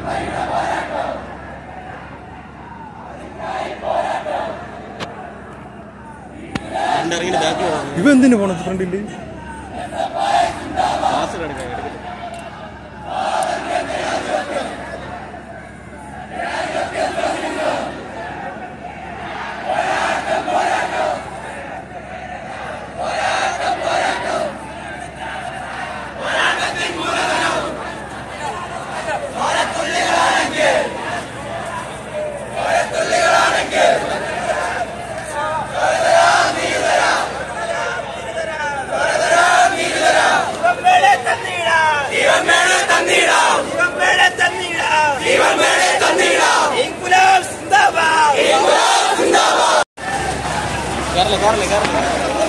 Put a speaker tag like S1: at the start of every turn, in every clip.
S1: ഇറങ്ങിയിട്ട് ബാക്കി പോകാം
S2: ഇവ എന്തിനു പോണത് ഫ്രണ്ടില്
S1: ക്ലാസ് കിടക്കാൻ കിടക്കും
S3: ജീവൻമേലെ തന്നീടാം ജീവൻമേലെ തന്നീടാം ജീവൻമേലെ തന്നീടാം ജീവൻമേലെ തന്നീടാം ഇൻകുലാബ് സിന്ദാബാദ്
S1: കയറില്ല കയറില്ല കയറില്ല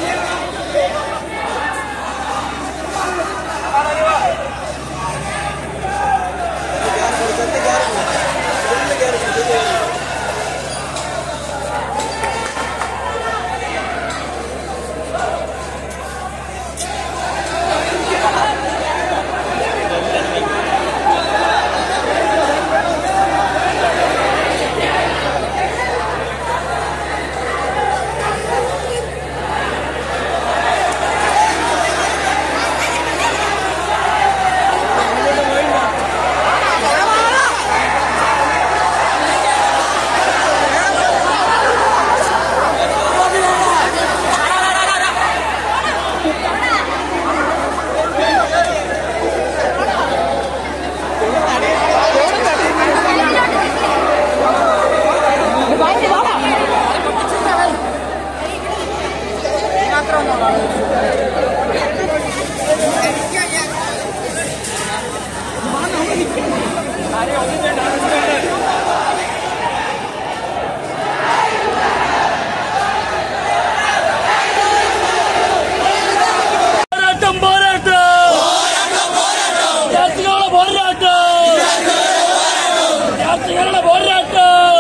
S4: പോരാട്ടം പോരാട്ടം വിദ്യാർത്ഥികളുടെ പോരാട്ടം വിദ്യാർത്ഥികളുടെ പോരാട്ടം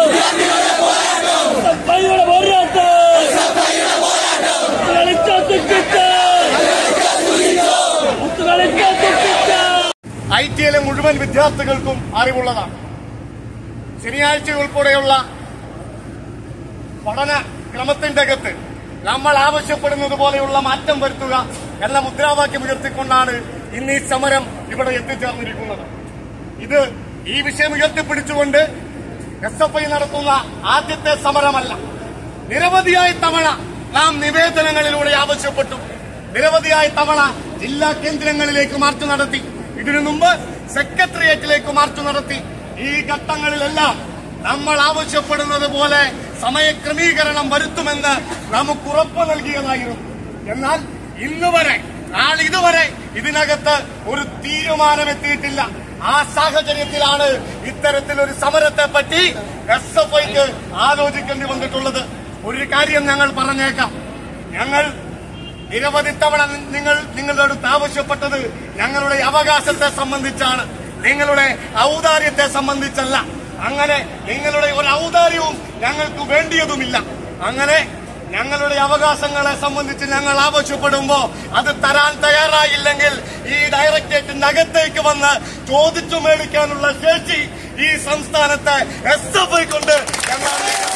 S4: സഭയുടെ പോരാട്ടം മുത്തുകളിച്ച തുക്കിച്ച് മുത്തുകളിച്ച തുക്കിച്ച്
S5: ഐ ടിയിലെ മുഴുവൻ വിദ്യാർത്ഥികൾക്കും അറിവുള്ളതാണ് ശനിയാഴ്ച ഉൾപ്പെടെയുള്ള പഠന ക്രമത്തിന്റെ അകത്ത് നമ്മൾ ആവശ്യപ്പെടുന്നത് പോലെയുള്ള മാറ്റം വരുത്തുക എന്ന മുദ്രാവാക്യം ഉയർത്തിക്കൊണ്ടാണ് ഇന്ന് ഈ സമരം ഇവിടെ എത്തിച്ചേർന്നിരിക്കുന്നത് ഇത് ഈ വിഷയം ഉയർത്തിപ്പിടിച്ചുകൊണ്ട് എസ് എഫ് ഐ നടത്തുന്ന ആദ്യത്തെ സമരമല്ല നിരവധിയായ തവണ നാം നിവേദനങ്ങളിലൂടെ ആവശ്യപ്പെട്ടു നിരവധിയായ തവണ ജില്ലാ കേന്ദ്രങ്ങളിലേക്ക് മാർച്ച് നടത്തി ഇതിനു മുമ്പ് സെക്രട്ടേറിയറ്റിലേക്ക് മാർച്ച് നടത്തി ഈ ഘട്ടങ്ങളിലെല്ലാം നമ്മൾ ആവശ്യപ്പെടുന്നത് പോലെ സമയക്രമീകരണം വരുത്തുമെന്ന് നമുക്ക് ഉറപ്പ് നൽകിയതായിരുന്നു എന്നാൽ ഇന്ന് വരെ നാളിതുവരെ ഇതിനകത്ത് ഒരു തീരുമാനമെത്തിയിട്ടില്ല ആ സാഹചര്യത്തിലാണ് ഇത്തരത്തിലൊരു സമരത്തെ പറ്റി എസ് എഫ് ഐക്ക് ആലോചിക്കേണ്ടി വന്നിട്ടുള്ളത് ഒരു കാര്യം ഞങ്ങൾ പറഞ്ഞേക്കാം ഞങ്ങൾ നിരവധി തവണ നിങ്ങൾ നിങ്ങളുടെ അടുത്ത് ആവശ്യപ്പെട്ടത് ഞങ്ങളുടെ അവകാശത്തെ സംബന്ധിച്ചാണ് നിങ്ങളുടെ ഔദാര്യത്തെ സംബന്ധിച്ചല്ല അങ്ങനെ നിങ്ങളുടെ ഒരു ഔദാര്യവും ഞങ്ങൾക്ക് വേണ്ടിയതുമില്ല അങ്ങനെ ഞങ്ങളുടെ അവകാശങ്ങളെ സംബന്ധിച്ച് ഞങ്ങൾ ആവശ്യപ്പെടുമ്പോ അത് തരാൻ തയ്യാറായില്ലെങ്കിൽ ഈ ഡയറക്ടറേറ്റിന്റെ അകത്തേക്ക് വന്ന് ചോദിച്ചു മേടിക്കാനുള്ള ശേഷി ഈ സംസ്ഥാനത്തെ എസ് എഫ് ഐ കൊണ്ട് ഞങ്ങൾ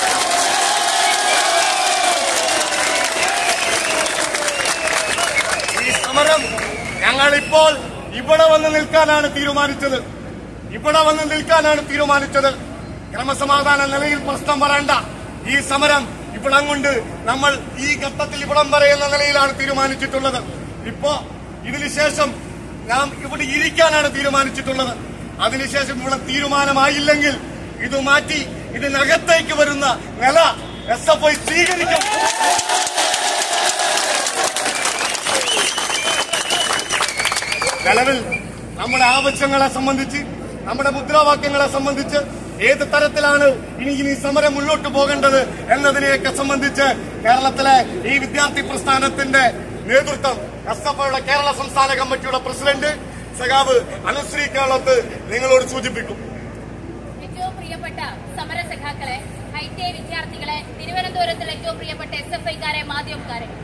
S5: ഈ സമരം ഞങ്ങൾ ഇപ്പോൾ ഇവിടെ വന്ന് നിൽക്കാനാണ് തീരുമാനിച്ചത് ഇവിടെ വന്ന് നിൽക്കാനാണ് തീരുമാനിച്ചത് ക്രമസമാധാന നിലയിൽ പ്രശ്നം പറയണ്ട ഈ സമരം ഇവിടം കൊണ്ട് നമ്മൾ ഈ ഘട്ടത്തിൽ ഇവിടം വരെ എന്ന നിലയിലാണ് തീരുമാനിച്ചിട്ടുള്ളത് ഇപ്പോ ഇതിനുശേഷം നാം ഇവിടെ ഇരിക്കാനാണ് തീരുമാനിച്ചിട്ടുള്ളത് അതിനുശേഷം ഇവിടെ തീരുമാനമായില്ലെങ്കിൽ ഇത് മാറ്റി ഇതിനകത്തേക്ക് വരുന്ന നില എസ് എഫ് ഐ സ്വീകരിക്കും നിലവിൽ നമ്മുടെ ആവശ്യങ്ങളെ സംബന്ധിച്ച് നമ്മുടെ മുദ്രാവാക്യങ്ങളെ സംബന്ധിച്ച് ഏത് തരത്തിലാണ് ഇനി ഇനി സമരം മുന്നോട്ട് പോകേണ്ടത് എന്നതിനെയൊക്കെ സംബന്ധിച്ച് കേരളത്തിലെ ഈ വിദ്യാർത്ഥി പ്രസ്ഥാനത്തിന്റെ നേതൃത്വം എസ് എഫ് ഐയുടെ കേരള സംസ്ഥാന കമ്മിറ്റിയുടെ പ്രസിഡന്റ് സഖാവ് അനുശ്രീ കേരളത്ത് നിങ്ങളോട് സൂചിപ്പിക്കും
S6: ഏറ്റവും പ്രിയപ്പെട്ട സമര സഖാക്കളെ ഐ ടി ഐ വിദ്യാർത്ഥികളെ തിരുവനന്തപുരത്തുള്ള ഏറ്റവും പ്രിയപ്പെട്ട എസ് എഫ് ഐക്കാരെ മാധ്യമക്കാരെ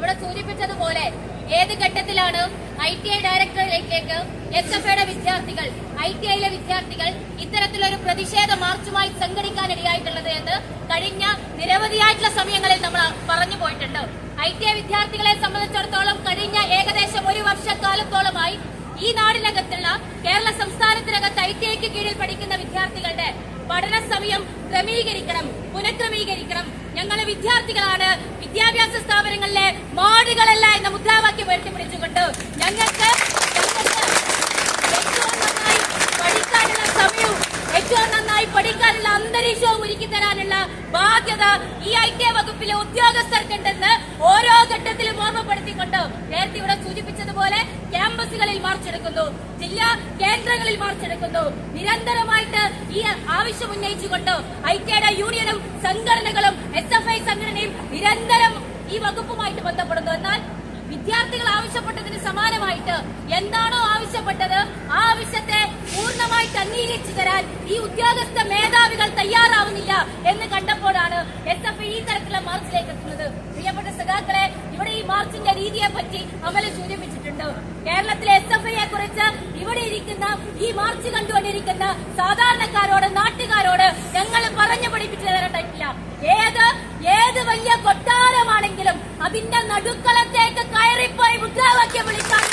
S6: ഇവിടെ സൂചിപ്പിച്ചതുപോലെ ഏത് ഘട്ടത്തിലാണ് ഐ ടി ഐ ഡയറക്ടറിലേക്ക് എസ് എഫ് ഐയുടെ വിദ്യാർത്ഥികൾ ഐ ടി ഐയിലെ വിദ്യാർത്ഥികൾ ഇത്തരത്തിലൊരു പ്രതിഷേധ മാർച്ചുമായി സംഘടിക്കാനിടയായിട്ടുള്ളത് എന്ന് കഴിഞ്ഞ നിരവധിയായിട്ടുള്ള സമയങ്ങളിൽ നമ്മൾ പറഞ്ഞു പോയിട്ടുണ്ട് ഐ ടി ഐ വിദ്യാർത്ഥികളെ സംബന്ധിച്ചിടത്തോളം കഴിഞ്ഞ ഏകദേശം ഒരു വർഷക്കാലത്തോളമായി ഈ നാടിനകത്തുള്ള കേരള സംസ്ഥാനത്തിനകത്ത് ഐ ടി ഐക്ക് കീഴിൽ പഠിക്കുന്ന വിദ്യാർത്ഥികളുടെ പഠന സമയം ക്രമീകരിക്കണം പുനഃക്രമീകരിക്കണം ഞങ്ങൾ വിദ്യാർത്ഥികളാണ് വിദ്യാഭ്യാസ സ്ഥാപനങ്ങളിലെ മാടുകളല്ല എന്ന മുദ്രാവാക്യം ഉയർത്തിപ്പിടിച്ചുകൊണ്ട് ഞങ്ങൾക്ക് ഞങ്ങൾക്ക് ഏറ്റവും നന്നായി പഠിക്കാനുള്ള സമയവും ഏറ്റവും നന്നായി പഠിക്കാനുള്ള അന്തരീക്ഷവും ഒരുക്കി തരാനുള്ള ബാധ്യത ഈ ഐ ടി വകുപ്പിലെ ഉദ്യോഗസ്ഥർക്കുണ്ടെന്ന് ഓരോ ഘട്ടത്തിലും ഓർമ്മപ്പെടുത്തിക്കൊണ്ട് നേരത്തെ ഇവിടെ സൂചിപ്പിച്ചതുപോലെ ക്യാമ്പസുകളിൽ മാർച്ചെടുക്കുന്നു ജില്ലാ കേന്ദ്രങ്ങളിൽ മാർച്ചെടുക്കുന്നു നിരന്തരമായിട്ട് ഈ ആവശ്യം ഉന്നയിച്ചുകൊണ്ട് ഐ ടിയുടെ യൂണിയനും സംഘടനകളും എസ് എഫ് ഐ സംഘടനയും നിരന്തരം ഈ വകുപ്പുമായിട്ട് ബന്ധപ്പെടുന്നു എന്നാൽ വിദ്യാർത്ഥികൾ ആവശ്യപ്പെട്ടതിന് സമാനമായിട്ട് എന്താണോ ആവശ്യപ്പെട്ടത് ആ ആവശ്യത്തെ പൂർണ്ണമായിട്ട് അംഗീകരിച്ചു തരാൻ ഈ ഉദ്യോഗസ്ഥ മേധാവികൾ തയ്യാറാവുന്നില്ല എന്ന് കണ്ടപ്പോഴാണ് എസ് എഫ് ഈ തരത്തിലുള്ള മാർച്ചിലേക്ക് എത്തുന്നത് പ്രിയപ്പെട്ട സഖാക്കളെ ഇവിടെ ഈ മാർച്ചിന്റെ രീതിയെ പറ്റി അമല സൂചിപ്പിച്ചിട്ടുണ്ട് കേരളത്തിലെ എസ് എഫ് ഐയെ കുറിച്ച് ഇവിടെ ഇരിക്കുന്ന ഈ മാർച്ച് കണ്ടുകൊണ്ടിരിക്കുന്ന സാധാരണക്കാരോട് നാട്ടുകാരോട് ഞങ്ങൾ പറഞ്ഞു പഠിപ്പിച്ചു തരേണ്ടതില്ല ഏത് ഏത് വലിയ കൊട്ടാരമാണെങ്കിലും അതിന്റെ നടുക്കളത്തേക്ക് കയറിപ്പോയി മുദ്രാവാക്യം വിളിക്കാൻ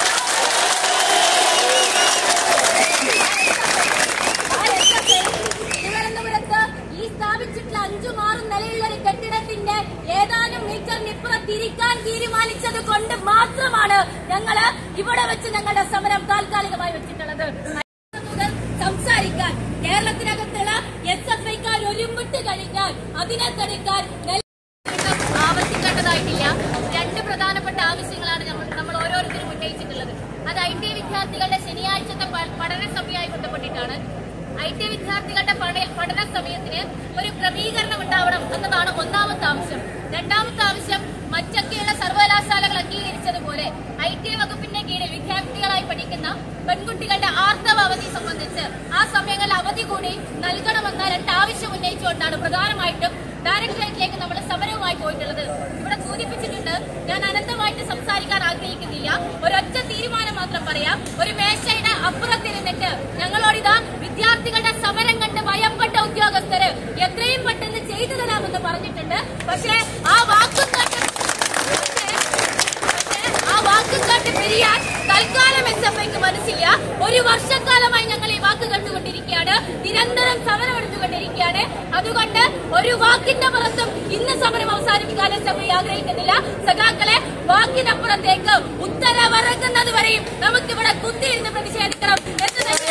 S6: ആ SFI തിരുവനന്തപുരത്ത് ഈ സ്ഥാപിച്ചിട്ടുള്ള അഞ്ചും ആറും നിലയുള്ള ഒരു കെട്ടിടത്തിന്റെ ഏതാനും മീറ്ററിനിപ്പുറം തിരിക്കാൻ തീരുമാനിച്ചത് കൊണ്ട് മാത്രമാണ് ഞങ്ങള് ഇവിടെ വെച്ച് ഞങ്ങളുടെ സമരം താൽക്കാലികമായി വെച്ചിട്ടുള്ളത് മുതൽ സംസാരിക്കാൻ കേരളത്തിനകത്തുള്ള എസ് എഫ് ഐക്കാർ ഒരുമിട്ട് കഴിഞ്ഞാൽ അതിനെ തടുക്കാൻ നെൽ- ആവർത്തിക്കേണ്ടതായിട്ടില്ല രണ്ട് പ്രധാനപ്പെട്ട ആവശ്യങ്ങളാണ് നമ്മൾ നമ്മൾ ഓരോരുത്തരും ഉന്നയിച്ചിട്ടുള്ളത് അത് ഐ ടി വിദ്യാർത്ഥികളുടെ ശനിയാഴ്ചത്തെ പ- പഠന സമയമായി ബന്ധപ്പെട്ടിട്ടാണ് ഐ ടി വിദ്യാർത്ഥികളുടെ പഠ- പഠന സമയത്തിന് ഒരു ക്രമീകരണം ഉണ്ടാവണം എന്നതാണ് ഒന്നാമത്തെ ആവശ്യം രണ്ടാമത്തെ ആവശ്യം മറ്റൊക്കെയുള്ള സർവകലാശാലകൾ അംഗീകരിച്ചതുപോലെ ഐ ടി വകുപ്പിന്റെ കീഴിൽ വിദ്യാർത്ഥികളായി പഠിക്കുന്ന പെൺകുട്ടികളുടെ ആർത്തവ അവധി സംബന്ധിച്ച് ആ സമയങ്ങളിൽ അവധി കൂടി നൽകണമെന്ന രണ്ട് ആവശ്യം ഉന്നയിച്ചുകൊണ്ടാണ് പ്രധാനമായിട്ടും ഡയറക്ടറേറ്റിലേക്ക് നമ്മൾ സമരവുമായി പോയിട്ടുള്ളത് ഇവിടെ സൂചിപ്പിച്ചിട്ടുണ്ട് ഞാൻ അനന്തമായിട്ട് സംസാരിക്കാൻ ആഗ്രഹിക്കുന്നില്ല ഒരൊറ്റ തീരുമാനം മാത്രം പറയാം ഒരു മേശയുടെ അപ്പുറത്തിരുന്നിട്ട് ഞങ്ങളോടിതാ വിദ്യാർത്ഥികളുടെ സമരം കണ്ട് ഭയപ്പെട്ട ഉദ്യോഗസ്ഥര് എത്രയും പെട്ടെന്ന് ചെയ്തു തരാമെന്ന് പറഞ്ഞിട്ടുണ്ട് പക്ഷേ ആ വാക്കും കേട്ട് പക്ഷേ ആ വാക്കും കേട്ട് പിരിയാൻ തൽക്കാലം എസ് എഫ് ഐക്ക് മനസ്സില്ല ഒരു വർഷക്കാലമായി ഞങ്ങൾ ഈ വാക്ക് കണ്ടുകൊണ്ടിരിക്കുകയാണ് നിരന്തരം സമരം എടുത്തുകൊണ്ടിരിക്കുകയാണ് അതുകൊണ്ട് ഒരു വാക്കിന്റെ പുറത്തും ഇന്ന് സമരം അവസാനിപ്പിക്കാൻ എസ് എഫ് ഐ ആഗ്രഹിക്കുന്നില്ല സഖാക്കളെ വാക്കിനപ്പുറത്തേക്ക് ഉത്തരവിറങ്ങുന്നത് വരെയും നമുക്കിവിടെ കുത്തിയിരുന്ന് പ്രതിഷേധിക്കണം എന്ന് തന്നെ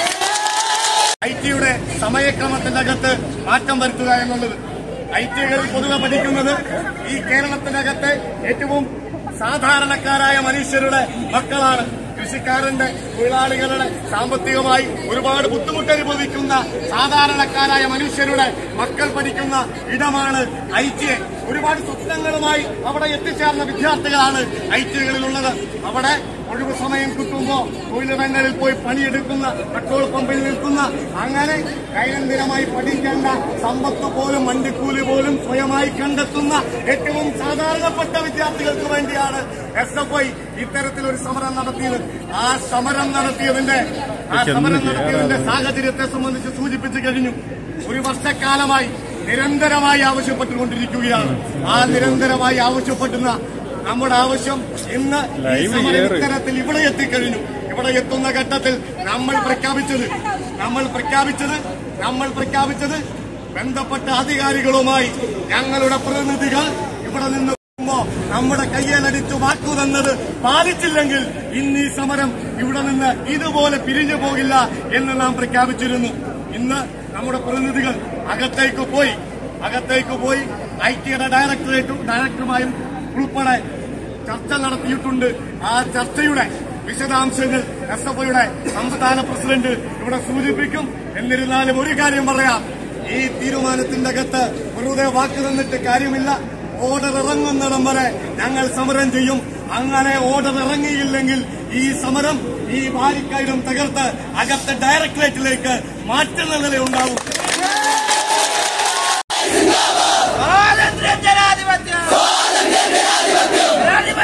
S5: ഐ ടിയുടെ സമയക്രമത്തിന്റെ അകത്ത് മാറ്റം വരുത്തുക എന്നുള്ളത് ഐ ടികളിൽ പൊതുവെ പഠിക്കുന്നത് ഈ കേരളത്തിനകത്തെ ഏറ്റവും സാധാരണക്കാരായ മനുഷ്യരുടെ മക്കളാണ് കൃഷിക്കാരന്റെ തൊഴിലാളികളുടെ സാമ്പത്തികമായി ഒരുപാട് ബുദ്ധിമുട്ട് അനുഭവിക്കുന്ന സാധാരണക്കാരായ മനുഷ്യരുടെ മക്കൾ പഠിക്കുന്ന ഇടമാണ് ഐ ടി ഒരുപാട് സ്വപ്നങ്ങളുമായി അവിടെ എത്തിച്ചേർന്ന വിദ്യാർത്ഥികളാണ് ഐ ടികളിലുള്ളത് അവിടെ ഒഴിവു സമയം കിട്ടുമ്പോ തൊഴിലിടങ്ങളിൽ പോയി പണിയെടുക്കുന്ന പെട്രോൾ പമ്പിൽ നിൽക്കുന്ന അങ്ങനെ ദൈനംദിനമായി പഠിക്കേണ്ട സമ്പത്ത് പോലും വണ്ടിക്കൂലി പോലും സ്വയമായി കണ്ടെത്തുന്ന ഏറ്റവും സാധാരണപ്പെട്ട വിദ്യാർത്ഥികൾക്ക് വേണ്ടിയാണ് എസ് എഫ് ഐ ഇത്തരത്തിലൊരു സമരം നടത്തിയത് ആ സമരം നടത്തിയതിന്റെ ആ സമരം നടത്തിയതിന്റെ സാഹചര്യത്തെ സംബന്ധിച്ച് സൂചിപ്പിച്ചു കഴിഞ്ഞു ഒരു വർഷക്കാലമായി നിരന്തരമായി ആവശ്യപ്പെട്ടുകൊണ്ടിരിക്കുകയാണ് ആ നിരന്തരമായി ആവശ്യപ്പെടുന്ന നമ്മുടെ ആവശ്യം ഇന്ന് ഈ സമരം ഇത്തരത്തിൽ ഇവിടെ എത്തിക്കഴിഞ്ഞു ഇവിടെ എത്തുന്ന ഘട്ടത്തിൽ നമ്മൾ പ്രഖ്യാപിച്ചത് നമ്മൾ പ്രഖ്യാപിച്ചത് നമ്മൾ പ്രഖ്യാപിച്ചത് ബന്ധപ്പെട്ട അധികാരികളുമായി ഞങ്ങളുടെ പ്രതിനിധികൾ ഇവിടെ നിന്ന് പോകുമ്പോ നമ്മുടെ കയ്യിലടിച്ചു വാക്കു തന്നത് പാലിച്ചില്ലെങ്കിൽ ഇന്ന് ഈ സമരം ഇവിടെ നിന്ന് ഇതുപോലെ പിരിഞ്ഞു പോകില്ല എന്ന് നാം പ്രഖ്യാപിച്ചിരുന്നു ഇന്ന് നമ്മുടെ പ്രതിനിധികൾ അകത്തേക്ക് പോയി അകത്തേക്ക് പോയി ഐ ടിയുടെ ഡയറക്ടറേറ്റും ഡയറക്ടറുമായും ഉൾപ്പെടെ ചർച്ച നടത്തിയിട്ടുണ്ട് ആ ചർച്ചയുടെ വിശദാംശങ്ങൾ എസ് എഫ് ഐയുടെ സംസ്ഥാന പ്രസിഡന്റ് ഇവിടെ സൂചിപ്പിക്കും എന്നിരുന്നാലും ഒരു കാര്യം പറയാം ഈ തീരുമാനത്തിന്റെ അകത്ത് വെറുതെ വാക്ക് തന്നിട്ട് കാര്യമില്ല ഓർഡർ ഇറങ്ങുന്നിടം വരെ ഞങ്ങൾ സമരം ചെയ്യും അങ്ങനെ ഓർഡർ ഇറങ്ങിയില്ലെങ്കിൽ ഈ സമരം ഈ ബാരിക്കൈഡും തകർത്ത് അകത്തെ ഡയറക്ടറേറ്റിലേക്ക് മാറ്റുന്ന നിലയുണ്ടാവും
S3: സ്വാതന്ത്ര്യ ജനാധിപത്യം ജനാധിപത്യം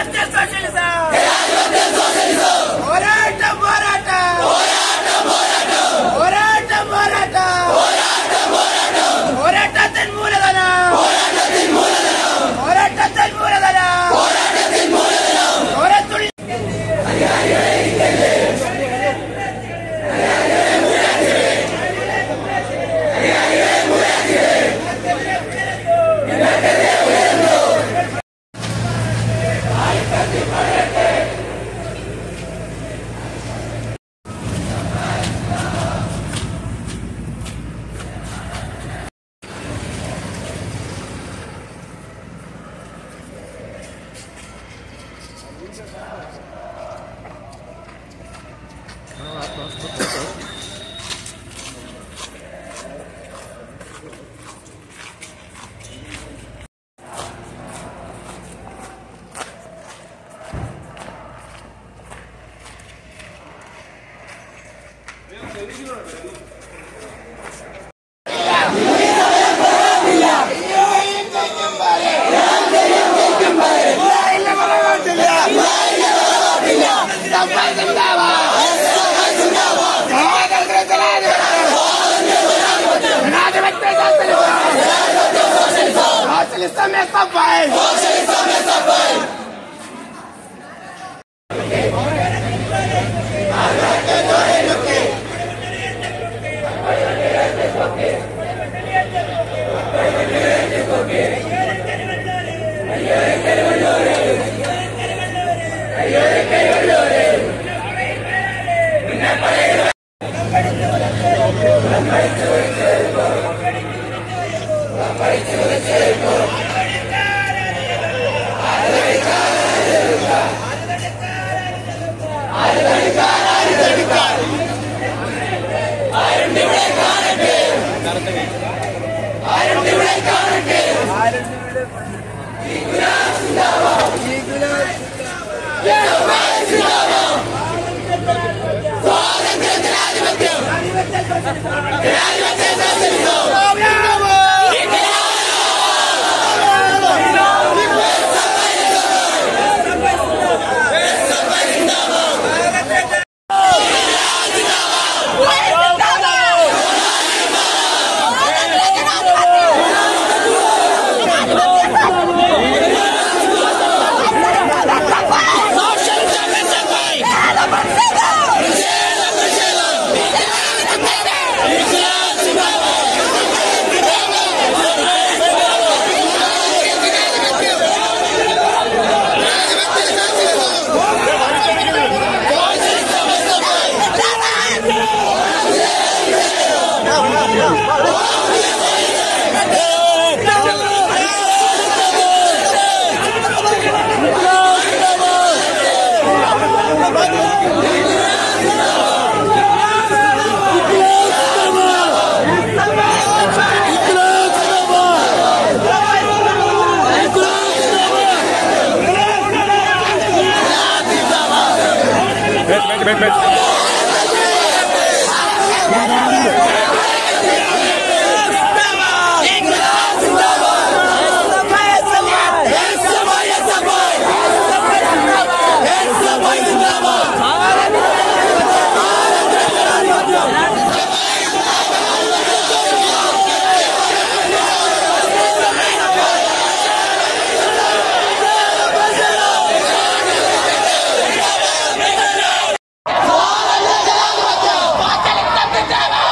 S3: ജിന്ദാബാദ്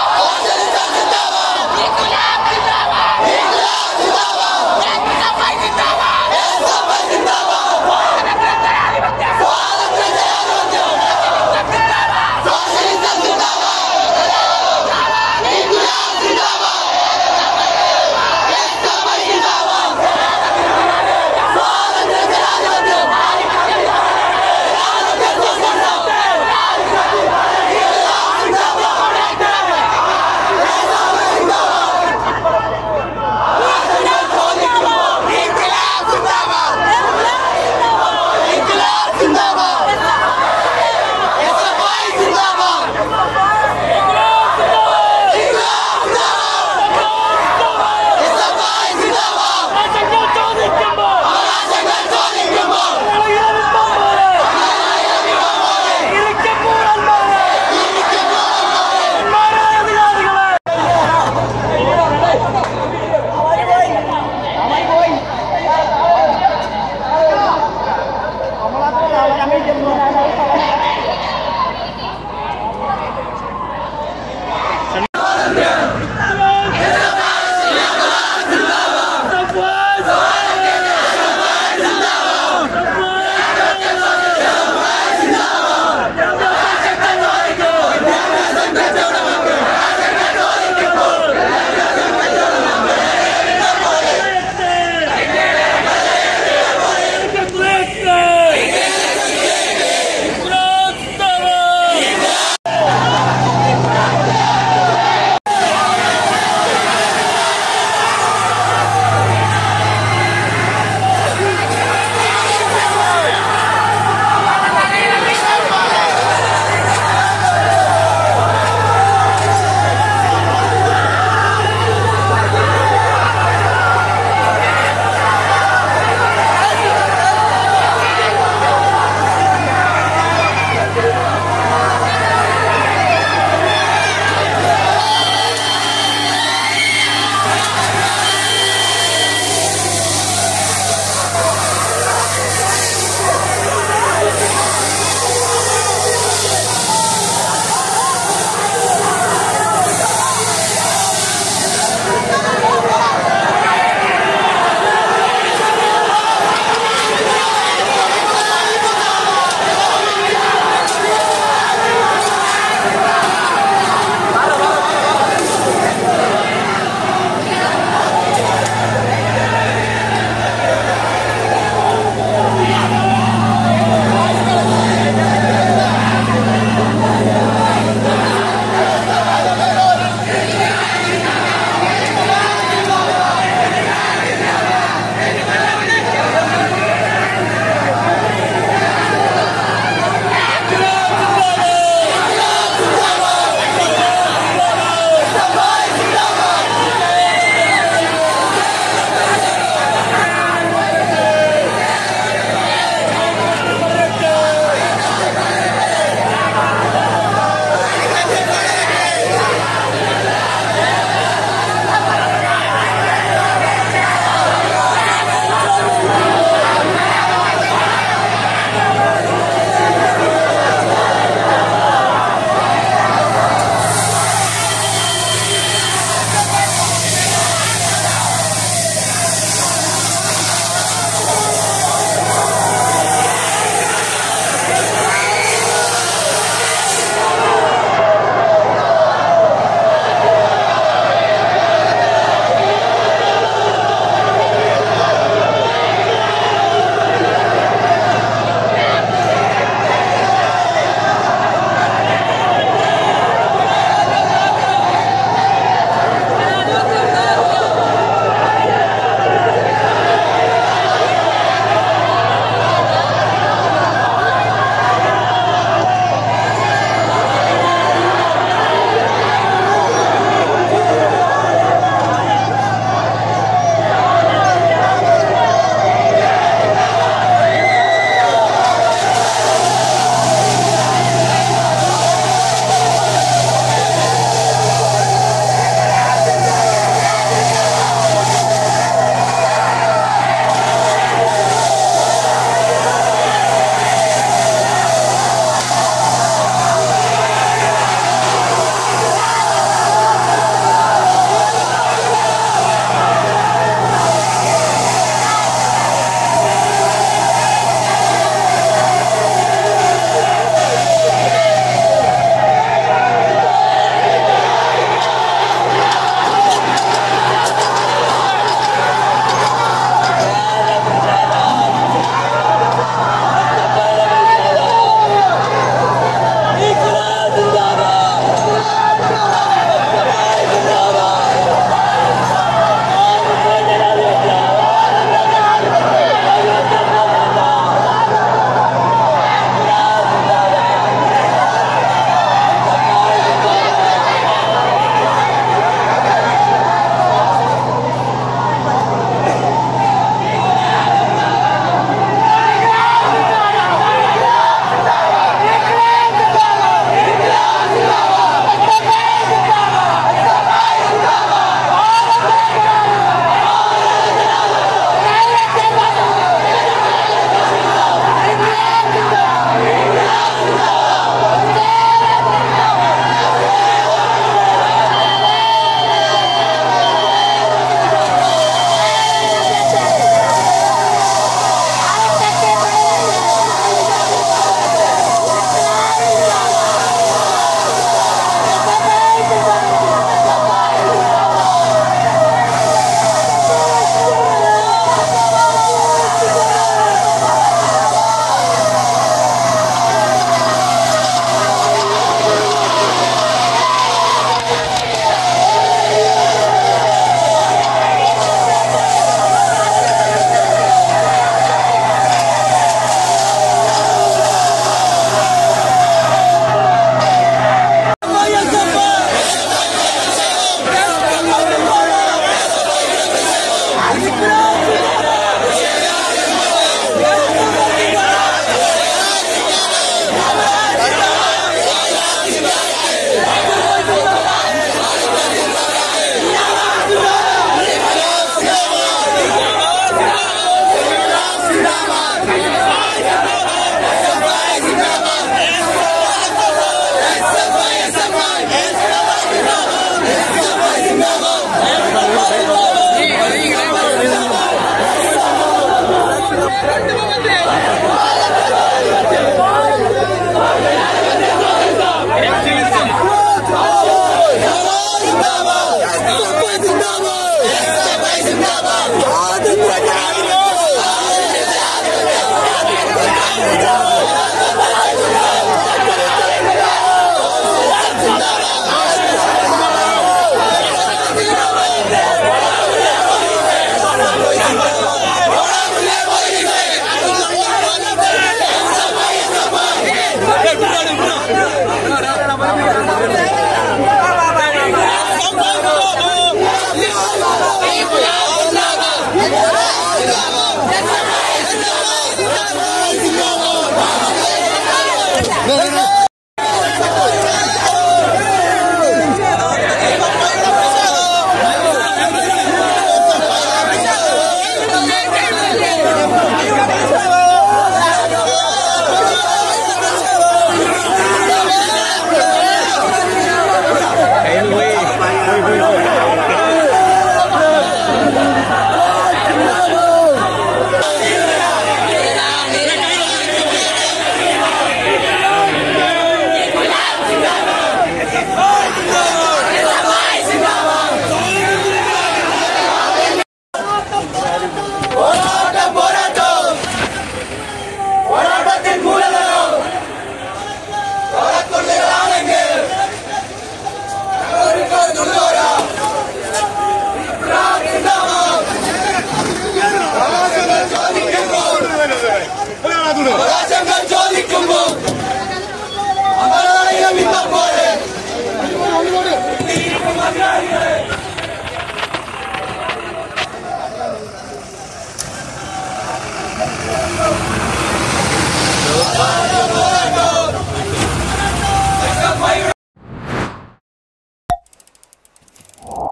S6: ചെയ്യുന്നു